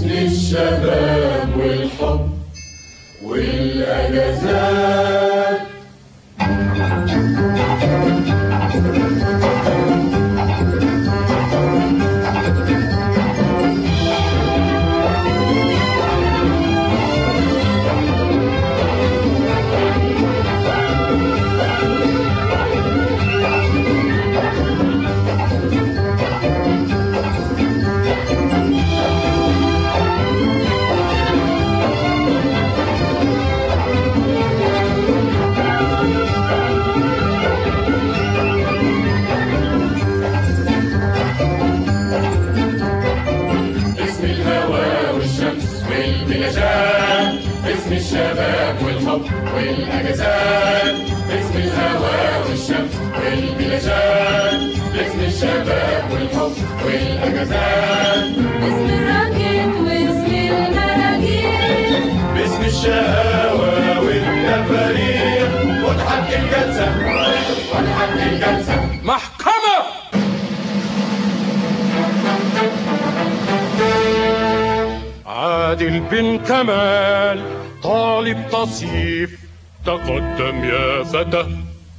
باسم الشباب والحب والأجازات باسم الهوى والشمس والبلاشات باسم الشباب والحب والأجازات باسم الهوى والشمس والبلاشات باسم الشباب والحب والأجازات اسم الراكب واسم المراجيح باسم الشقاوة والتفاريح وضحك الجلسة وضحك الجلسة محكمة عادل بن كمال طالب تصيف تقدم يا فتى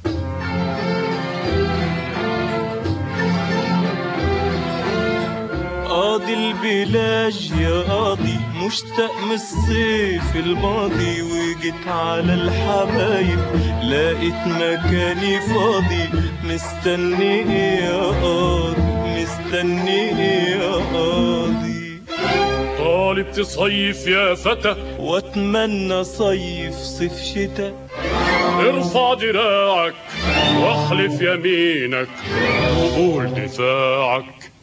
قاضي البلاج يا قاضي مشتاق من الصيف الماضي وجيت على الحبايب لقيت مكاني فاضي مستني إيه يا قاضي مستني إيه يا قاضي طالب تصيف يا فتى واتمنى صيف صيف شتاء ارفع دراعك واحلف يمينك وقول دفاعك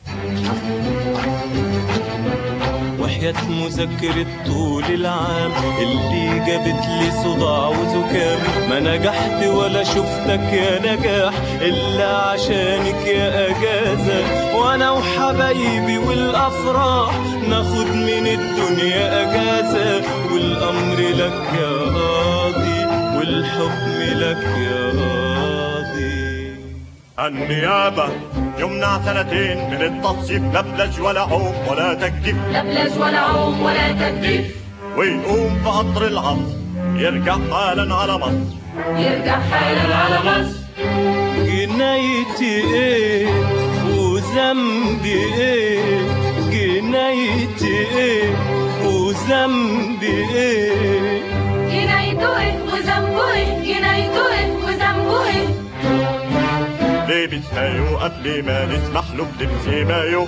وحياة مذاكرة طول العام اللي جابت لي صداع وزكام ما نجحت ولا شفتك يا نجاح إلا عشانك يا أجازة وأنا وحبايبي والأفراح ناخد من الدنيا أجازة والأمر لك يا قاضي والحكم لك يا قاضي النيابة يمنع سنتين من التصيف لا بلاش ولا عوم ولا تكتيف لا بلاش ولا عوم ولا تجديف ويقوم في قطر العصر يرجع حالا على مصر يرجع حالا على مصر جنايتي ايه وذنبي ايه جنايتي ايه وذنبي ايه جنايته ايه وذنبه ايه جنايته ايه وذنبه ايه لابس مايو قبل ما نسمح له بلبس مايو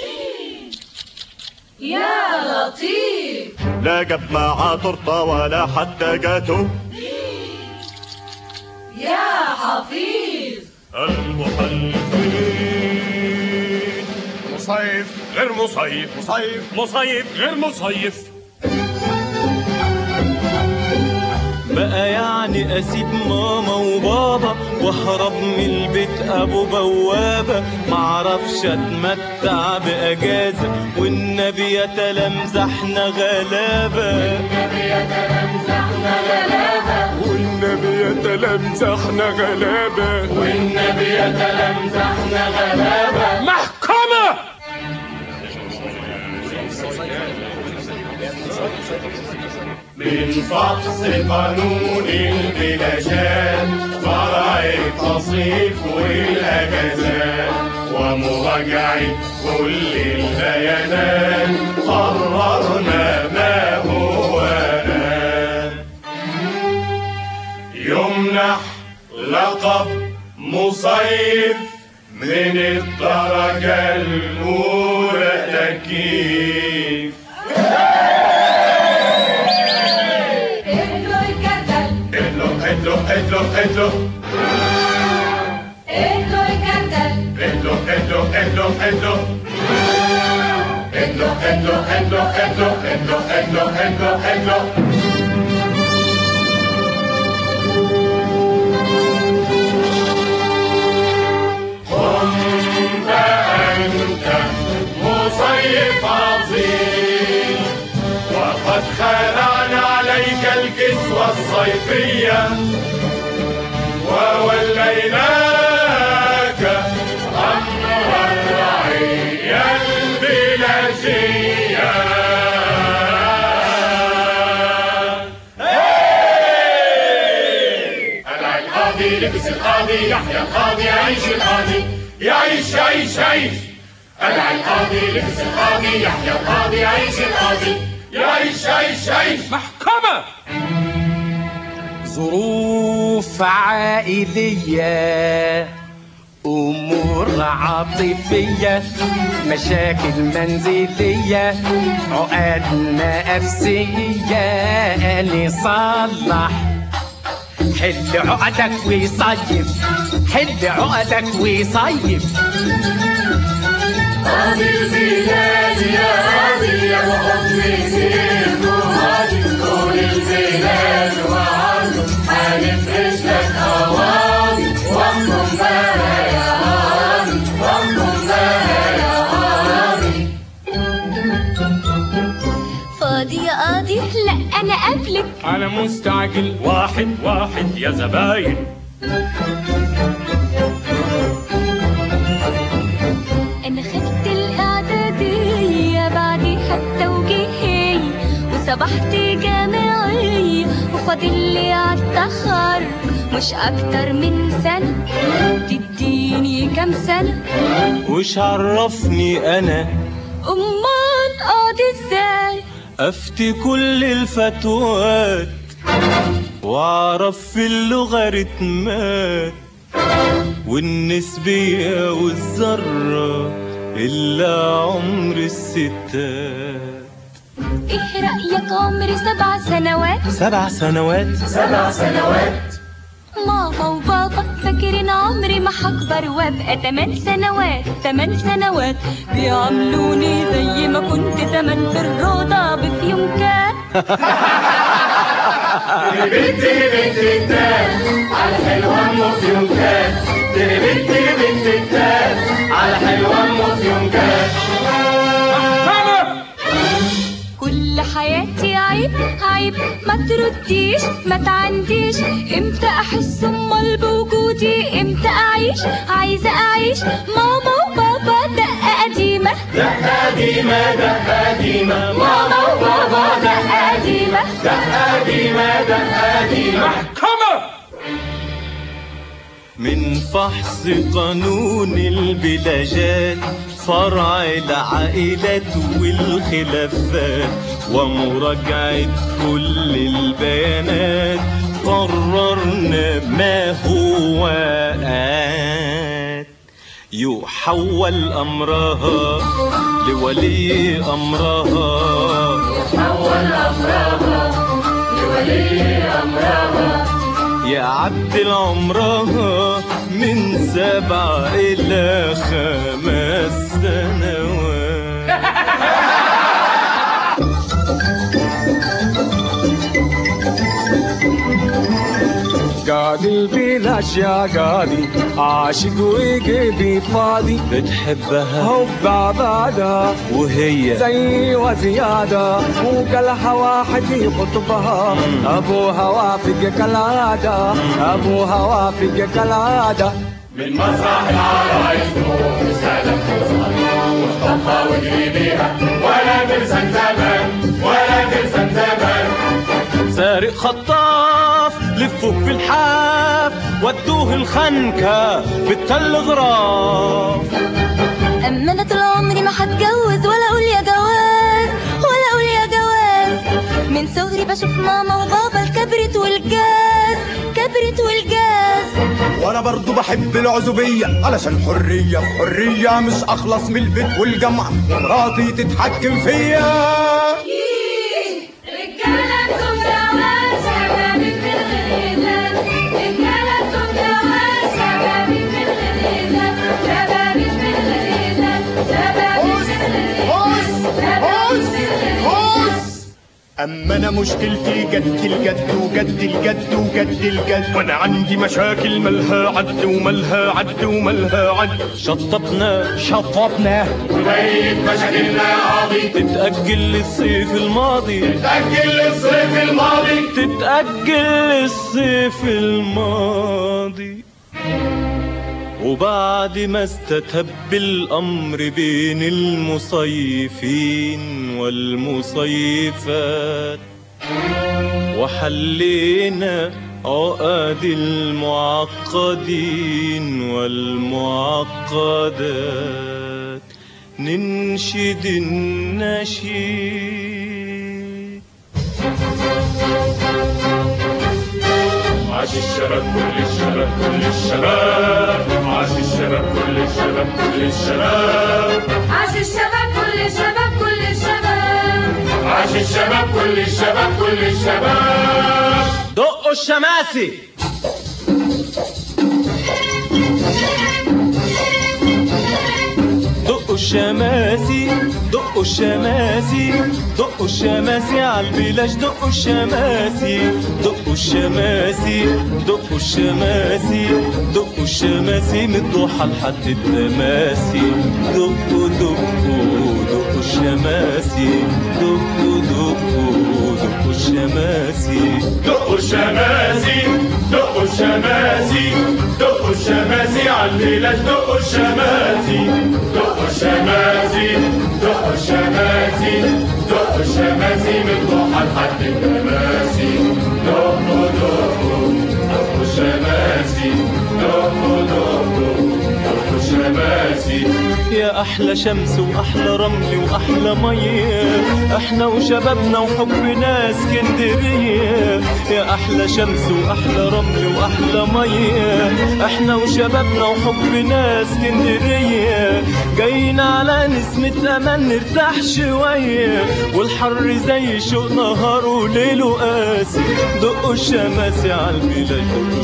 يا لطيف لا جاب معاه تورته ولا حتى جاتو يا حفيظ المحلفين مصيف غير مصيف مصيف مصيف غير مصيف بقى يعني اسيب ماما وبابا واهرب من البيت ابو بوابه معرفش اتمتع باجازه والنبي يتلمزحنا غلابه والنبي يتلمزحنا غلابة والنبي يتلمزحنا غلابة محكمة من فحص قانون البلاشات فرع التصيف والأجازات ومراجعة كل البيانات قررنا ما هو آن يمنح لقب مصيف من الدرجة الأولى تكييف اهلوا الجردل ادلو ادلو ادلو ادلو اهلوا الجردل ادلو ادلو ادلو ادلو ادلو ادلو ادلو ادلو ادلو ادلو ادلو ادلو قم بقى انت مصيف عظيم وقد خلعنا عليك الكسوة الصيفية ووليناك أمر الرعية البلادية لبس القاضي يحيى القاضي يعيش القاضي يعيش يعيش يعيش قلع القاضي لبس القاضي يحيى القاضي يعيش القاضي يعيش يعيش يعيش محكمة ظروف عائلية أمور عاطفية مشاكل منزلية عقد نفسية نصلح حل عقدك وصيف حل عقدك وصيف قاضي زينات يا قاضي يا وحكم سيف وهادي طول البلاد وعرضه هنفرش لك قواضي واحكم بها يا قاضي واحكم بها يا قاضي فاضي يا قاضي لا انا قبلك أنا مستعجل واحد واحد يا زباين انا خدت الاعدادية بعديها التوجيهية وصبحت جامعية وفاضل لي عالتخرج مش اكتر من سنة تديني كام سنة وش عرفني انا امال قاضي ازاي افتي كل الفتوات واعرف في اللغة رتمات والنسبية والذرة إلا عمر الستات ايه رأيك عمري سبع سنوات سبع سنوات سبع سنوات ماما وبابا فاكرين عمري ما هكبر وابقى تمن سنوات تمن سنوات بيعاملوني زي ما كنت زمان في الروضة بفيونكات بنت بنت التال على حلوة ام فيونكات بنت بنت التال على حلوة ام فيونكات محكمة كل حياتي عيب عيب ما ترديش ما تعنديش امتى احس امال بوجودي امتى اعيش عايزه اعيش ماما وبابا دقه قديمه دقة قديمة دقة قديمة ماما وبابا دقه قديمه دقة قديمة دقة قديمة محكمة من فحص قانون البلاجات فرع العائلات والخلافات ومراجعة كل البيانات قررنا ما هو آت يحول أمرها لولي أمرها يعدل عمرها من سبع إلى خمس سنوات قاضي البلاش يا قاضي عاشق وقلبي فاضي بتحبها حب عبادة وهي زي وزيادة وقالها واحد يخطبها أبوها وافق كالعادة أبوها وافق كالعادة من مسرح العرايس تروح رسالة توصل واخطفها واجري بيها ولا ترسم زمان ولا ترسم زمان سارق خطاف لفوه في الحاف ودوه الخنكة بالتل غراف اما انا طول عمري ما هتجوز ولا اقول يا جواز ولا اقول يا جواز من صغري بشوف ماما وبابا الكبرت والجاز كبرت والجاز وانا برضو بحب العزوبية علشان حرية في حرية مش اخلص من البيت والجامعة ومراتي تتحكم فيا رجالتكم جواز شبابك من الغزال رجالتكم جواز شبابك من الغزال شبابك من الغزال شبابك من الغزال شبابك من الغزال اما انا مشكلتي جد الجد وجد الجد وجد الجد وانا عندي مشاكل ملها عد وملها عد وملها عد شطبنا شطبنا وبقيت مشاكلنا يا قاضي تتأجل للصيف الماضي تأجل للصيف الماضي تتأجل للصيف الماضي وبعد ما استتب الأمر بين المصيفين والمصيفات وحلينا عقد المعقدين والمعقدات ننشد النشيد عاش الشباب كل الشباب كل الشباب عاش الشباب كل الشباب كل الشباب عاش الشباب كل الشباب كل الشباب عاش الشباب كل الشباب كل الشباب دقوا الشماسي دقوا الشماسي دقوا الشماسي دقوا الشماسي عالبلاش دقوا الشماسي دقوا الشماسي دقوا الشماسي دقوا الشماسي من الضحى لحد التماسي دقوا دقوا دقوا الشماسي دقوا دقوا دقوا الشماسي دقوا الشماسي دقوا الشماسي دقوا الشماسي عالبلاش دقوا الشماسي دقوا الشماسي دقوا الشماسي دقوا الشماسي من ضحى لحد التماسي دقوا دقوا دقوا الشماسي دقوا دقوا دقوا الشماسي يا احلى شمس واحلى رمل واحلى ميه احنا وشبابنا وحبنا اسكندريه يا احلى شمس واحلى رمل واحلى ميه احنا وشبابنا وحبنا اسكندريه جايين على نسمة امان نرتاح شويه والحر زي شوق نهار وليله قاسي دقوا الشماسي عالبلاد دقوا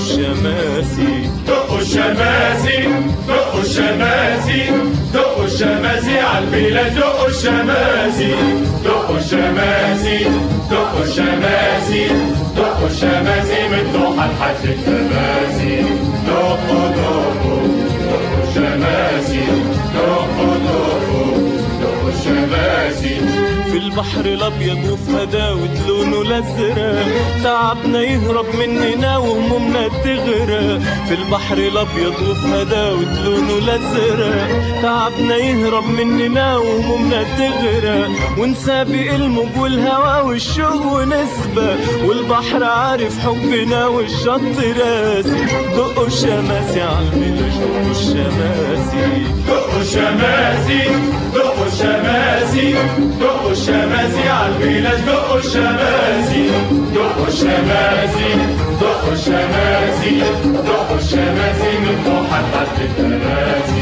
الشماسي دقوا الشماسي دقوا الشماسي دقوا الشماسي عالبلاد دقوا الشماسي دقوا الشماسي دقوا الشماسي دقوا الشماسي من ضحى لحد التماسي دقوا دقوا دقوا الشماسي دقوا دقوا دقوا الشماسي في البحر الابيض وفي هداوة لونه الازرق تعبنا يهرب مننا وهمومنا تغرق في البحر الابيض وفي هداوة لونه الازرق تعبنا يهرب مننا وهمومنا تغرق ونسابق الموج والهوا والشوق ونسبة والبحر عارف حبنا والشط راسي دقوا الشماسي عالبلاش دقوا الشماسي دقوا الشماسي دقوا الشماسي دقوا الشماسي عالبلاش دقوا الشماسي دقوا الشماسي دقوا الشماسي دقوا الشماسي من ضحى لحد التماسي